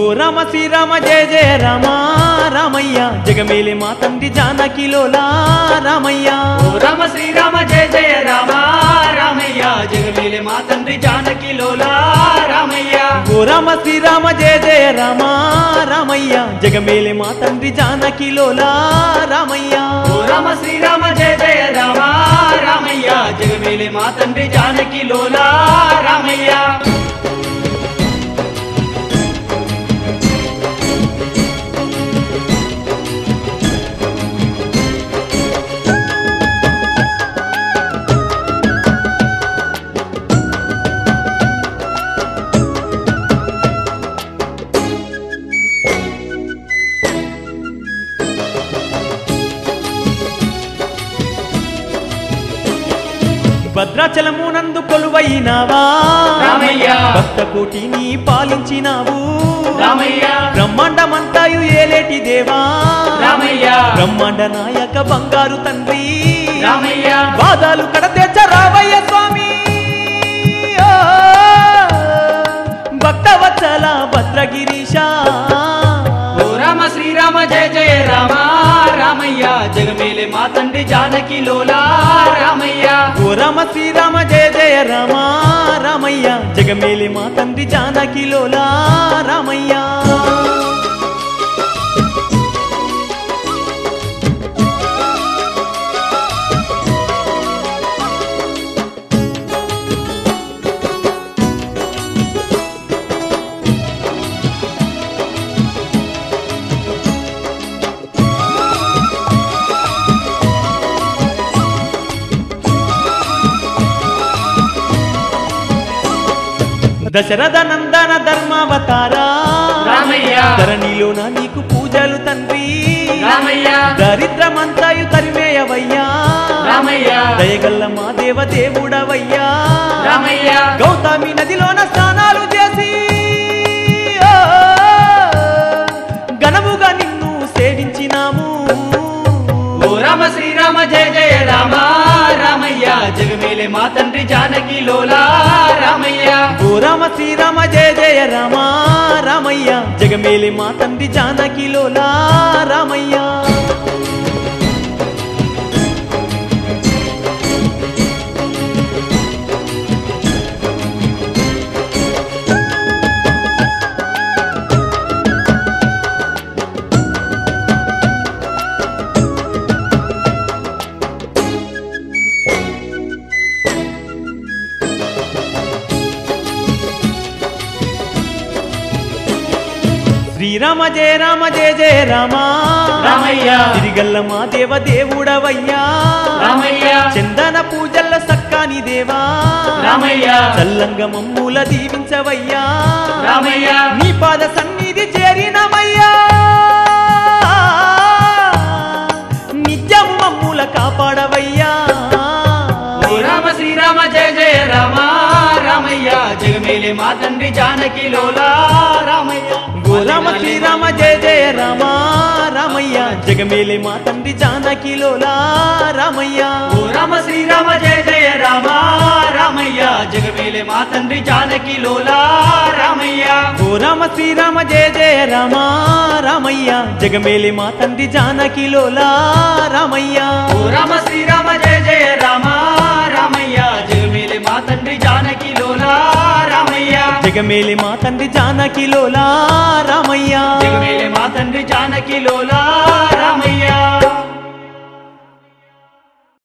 రామ శ్రీరామ జయ జయ రామ రామయ్య జగమేలి మా తండ్రి జానకిలోలా రామయ్య ఓ రామ శ్రీరామ జయ జయ రామ రామయ్య జగమేలే మా తండ్రి జానకి లోలా రామయ్య ఓ రామ శ్రీరామ జయ జయ రామ రామయ్య జగమేలి మా తండ్రి జానకిలోలా రామయ్య ఓ రామ శ్రీరామ జయ జయ రామ రామయ్య జగమేలే మా తండ్రి జానకి లోలా రామయ్య భద్రాచలమునందు కొలువైనావా రామయ్య. భక్త కోటిని పాలించినావు రామయ్య బ్రహ్మాండమంతాయు ఏలేటి దేవా రామయ్య బ్రహ్మాండ నాయక బంగారు తండ్రి రామయ్య బాధలు కడతెచ్చ రావయ్య స్వామి ఓ, భక్తవత్సల భద్రగిరీశ ఓ రామ శ్రీరామ జయ జయ రామ రామయ్య జగమేలే మా తండ్రి జానకి లోలా రామయ్య ఓ రామ శ్రీరామ జయ జయ రామ రామయ్య జగమేలి మా తండ్రి జానకిలోలా రామయ్య దశరథ నందన ధర్మావతారా రామయ్య ధరణిలోన నీకు పూజలు తండ్రి రామయ్య దరిద్రమంతాయు తరిమేయవయ్యా రామయ్య దయగల్ల మా దేవ దేవుడవయ్యా రామయ్య గౌతమి నదిలోన స్నానాలు చేసి ఓ, ఘనముగా నిన్ను సేవించినాము ఓ రామ శ్రీరామ జయ జయ రామ రామయ్య జగమేలే మా తండ్రి జానకి లోలా రామయ్య ఓ రామ శ్రీరామ జయ జయ రామ రామయ్య జగమేలి మా తండ్రి జానకిలోలా రామయ్య శ్రీరామ జయ రామ జయ జయ రామ రామయ్య తిరిగల్ల మా దేవ దేవుడవయ్యా రామయ్య చందన పూజల్ల సక్కాని దేవా రామయ్య చల్లంగ మమ్ముల దీవించవయ్యా రామయ్య నీ పాద సన్నిధి చేరినమయ్యా నిత్యం మమ్ముల కాపాడవయ్యా ఓ రామ శ్రీరామ జయ జయ రామ రామయ్య జగమేలే మా తండ్రి జానకి లోలా రామయ్య ఓ రామ శ్రీరామ జయ జయ రామ రామయ్య జగమేలే మా తండ్రి జానకిలోలా రామయ్య ఓ రామ శ్రీరామ జయ జయ రామ రామయ్య జగమేలే మా తండ్రి జానకి లోలా రామయ్య ఓ రామ శ్రీరామ జయ జయ రామ రామయ్య జగమేలి మా తండ్రి జానకిలోలా రామయ్య ఓ రామ శ్రీరామ జయ జయ రామ రామయ్య జగమేలే మా తండ్రి జానకి లోలా రామయ్య జగమేలి మా తండ్రి జానకిలోలా రామయ్య జగమేలే మా తండ్రి జానకి లోలా రామయ్య